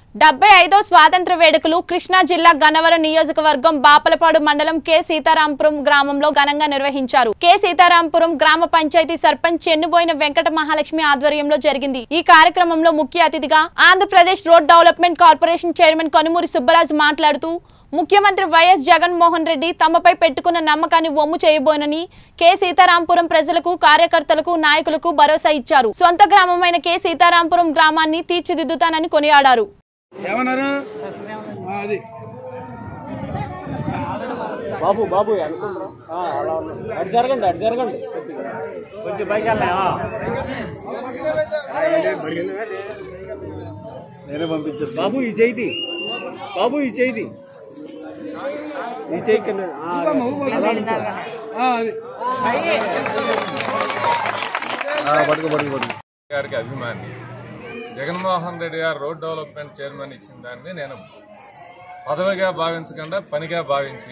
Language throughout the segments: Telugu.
డెబ్బై ఐదో స్వాతంత్ర వేడుకలు కృష్ణా జిల్లా గన్నవరం నియోజకవర్గం బాపలపాడు మండలం కె సీతారాంపురం గ్రామంలో ఘనంగా నిర్వహించారు కె సీతారాంపురం గ్రామ పంచాయతీ సర్పంచ్ చెన్నుబోయిన వెంకట మహాలక్ష్మి ఆధ్వర్యంలో జరిగింది ఈ కార్యక్రమంలో ముఖ్య అతిథిగా Andhra Pradesh road development corporation chairman Kanumuri Subbaraju మాట్లాడుతూ ముఖ్యమంత్రి వైఎస్ జగన్మోహన్ రెడ్డి తమపై పెట్టుకున్న నమ్మకాన్ని వమ్ము చేయబోనని కె సీతారాంపురం ప్రజలకు కార్యకర్తలకు నాయకులకు భరోసా ఇచ్చారు సొంత గ్రామమైన కె సీతారాంపురం గ్రామాన్ని తీర్చిదిద్దుతానని కొనియాడారు ఏమన్నారు ఆ, అది బాబు బాబు అనుకుంటారా ఆ, అలా ఉంది. అటు జరగండి అటు జరగండి కొంచెం పైకి వెళ్ళాయా నేనే పంపించేస్తాను బాబు ఈ చేయిది బాబు ఈ చేయిది ఈ చేయి కింద ఆ, అలా నుంచో. ఆ, అది ఆ, పట్టుకో పట్టుకో పట్టుకో గారికి అభిమాని జగన్మోహన్ రెడ్డి గారు రోడ్ డెవలప్మెంట్ చైర్మన్ ఇచ్చిన దాన్ని నేను పదవిగా భావించకుండా పనిగా భావించి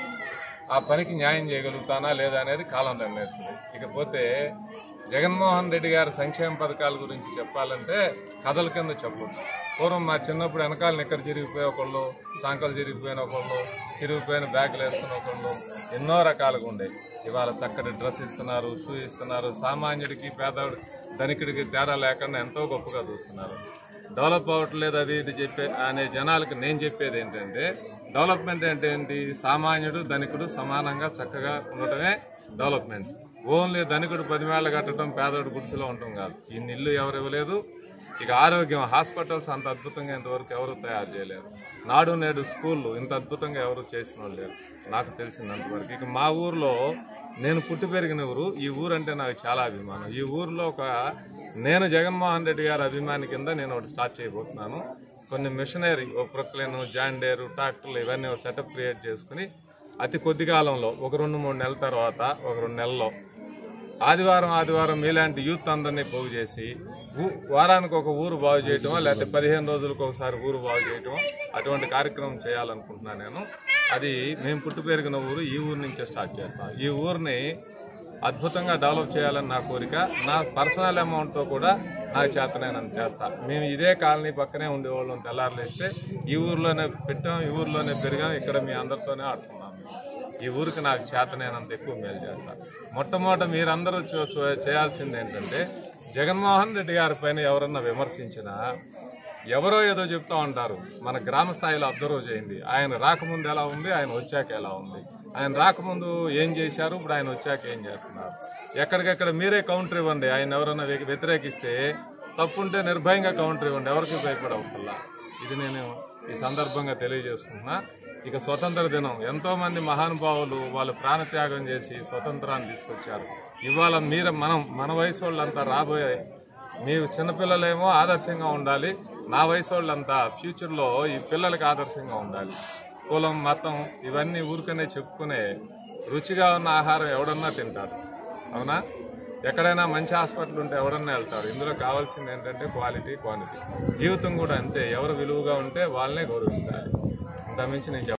ఆ పనికి న్యాయం చేయగలుగుతానా లేదా అనేది కాలం నిర్ణయిస్తుంది ఇకపోతే జగన్మోహన్ రెడ్డి గారి సంక్షేమ పథకాల గురించి చెప్పాలంటే కథల కింద చెప్పొచ్చు పూర్వం మా చిన్నప్పుడు వెనకాల నిక్కర చిరిగిపోయే ఒకళ్ళు సాంకలు చిరిగిపోయిన ఒకళ్ళు చిరిగిపోయిన బ్యాగులు వేసుకున్న ఒకళ్ళు ఎన్నో రకాలుగా ఉండేవి ఇవాళ చక్కటి డ్రెస్ ఇస్తున్నారు షూ ఇస్తున్నారు సామాన్యుడికి పేదవాడి ధనికుడికి తేడా లేకుండా ఎంతో గొప్పగా చూస్తున్నారు డెవలప్ అవ్వట్లేదు అది ఇది చెప్పే అనే జనాలకు నేను చెప్పేది ఏంటంటే డెవలప్మెంట్ అంటే ఏంటి సామాన్యుడు ధనికుడు సమానంగా చక్కగా ఉండటమే డెవలప్మెంట్ ఓన్లీ ధనికుడు పదివేళ్ళు కట్టడం పేదోడు గుడిసెలో ఉండటం కాదు ఈ ఇల్లు ఎవరు ఇవ్వలేదు ఇక ఆరోగ్యం హాస్పిటల్స్ అంత అద్భుతంగా ఇంతవరకు ఎవరు తయారు చేయలేరు నాడు నేడు స్కూళ్ళు ఇంత అద్భుతంగా ఎవరు చేసిన వాళ్ళు లేరు నాకు తెలిసినంతవరకు ఇక మా ఊర్లో నేను పుట్టి పెరిగిన ఊరు ఈ ఊరు అంటే నాకు చాలా అభిమానం ఈ ఊర్లో ఒక నేను జగన్మోహన్ రెడ్డి గారి అభిమాని కింద నేను ఒకటి స్టార్ట్ చేయబోతున్నాను కొన్ని మిషనరీ ఒక ప్రొక్లైన్ జాండేరు ట్రాక్టర్లు ఇవన్నీ ఒక సెటప్ క్రియేట్ చేసుకుని అతి కొద్ది కాలంలో ఒక రెండు మూడు నెలల తర్వాత ఒక రెండు నెలల్లో ఆదివారం ఆదివారం మీలాంటి యూత్ అందరినీ పోగు చేసి ఊ- వారానికి ఒక ఊరు బాగు చేయటమో లేకపోతే పదిహేను రోజులకు ఒకసారి ఊరు బాగు చేయటమో అటువంటి కార్యక్రమం చేయాలనుకుంటున్నాను నేను అది మేము పుట్టి పెరిగిన ఊరు ఈ ఊరు నుంచే స్టార్ట్ చేస్తాం ఈ ఊరిని అద్భుతంగా డెవలప్ చేయాలని నా కోరిక నా పర్సనల్ అమౌంట్తో కూడా నాకు చేతనైనంత చేస్తా మేము ఇదే కాలనీ పక్కనే ఉండేవాళ్ళం తెల్లారులేస్తే ఈ ఊర్లోనే పెట్టాం ఈ ఊర్లోనే పెరిగాం ఇక్కడ మీ అందరితోనే ఆడుకున్నాం ఈ ఊరికి నాకు చేతనైనంత ఎక్కువ మేలు చేస్తా మొట్టమొదట మీరందరూ చూ- చూ- చేయాల్సింది ఏంటంటే జగన్మోహన్ రెడ్డి గారి పైన ఎవరన్నా విమర్శించినా ఎవరో ఏదో చెప్తా ఉంటారు మన గ్రామ స్థాయిలో అబ్జర్వ్ చేయండి ఆయన రాకముందు ఎలా ఉంది ఆయన వచ్చాక ఎలా ఉంది ఆయన రాకముందు ఏం చేశారు ఇప్పుడు ఆయన వచ్చాక ఏం చేస్తున్నారు ఎక్కడికెక్కడ మీరే కౌంటర్ ఇవ్వండి ఆయన ఎవరన్నా వ్య- వ్యతిరేకిస్తే తప్పుంటే నిర్భయంగా కౌంటర్ ఇవ్వండి ఎవరికి భయపడవసల్లా ఇది నేను ఈ సందర్భంగా తెలియజేసుకుంటున్నా ఇక స్వతంత్ర దినం ఎంతో మంది మహానుభావులు వాళ్ళు ప్రాణత్యాగం చేసి స్వతంత్రాన్ని తీసుకొచ్చారు ఇవాళ మీరు మనం మన వయసు వాళ్ళంతా రాబోయే మీ చిన్నపిల్లలేమో ఆదర్శంగా ఉండాలి నా వయసు వాళ్ళంతా ఫ్యూచర్లో ఈ పిల్లలకి ఆదర్శంగా ఉండాలి కులం మతం ఇవన్నీ ఊరికనే చెప్పుకునే రుచిగా ఉన్న ఆహారం ఎవడన్నా తింటాడు అవునా ఎక్కడైనా మంచి హాస్పిటల్ ఉంటే ఎవడన్నా వెళ్తాడు ఇందులో కావాల్సింది ఏంటంటే క్వాలిటీ క్వాంటిటీ జీవితం కూడా అంతే ఎవరు విలువగా ఉంటే వాళ్ళనే గౌరవించాలి ఇంత మించి నేను చెప్ప-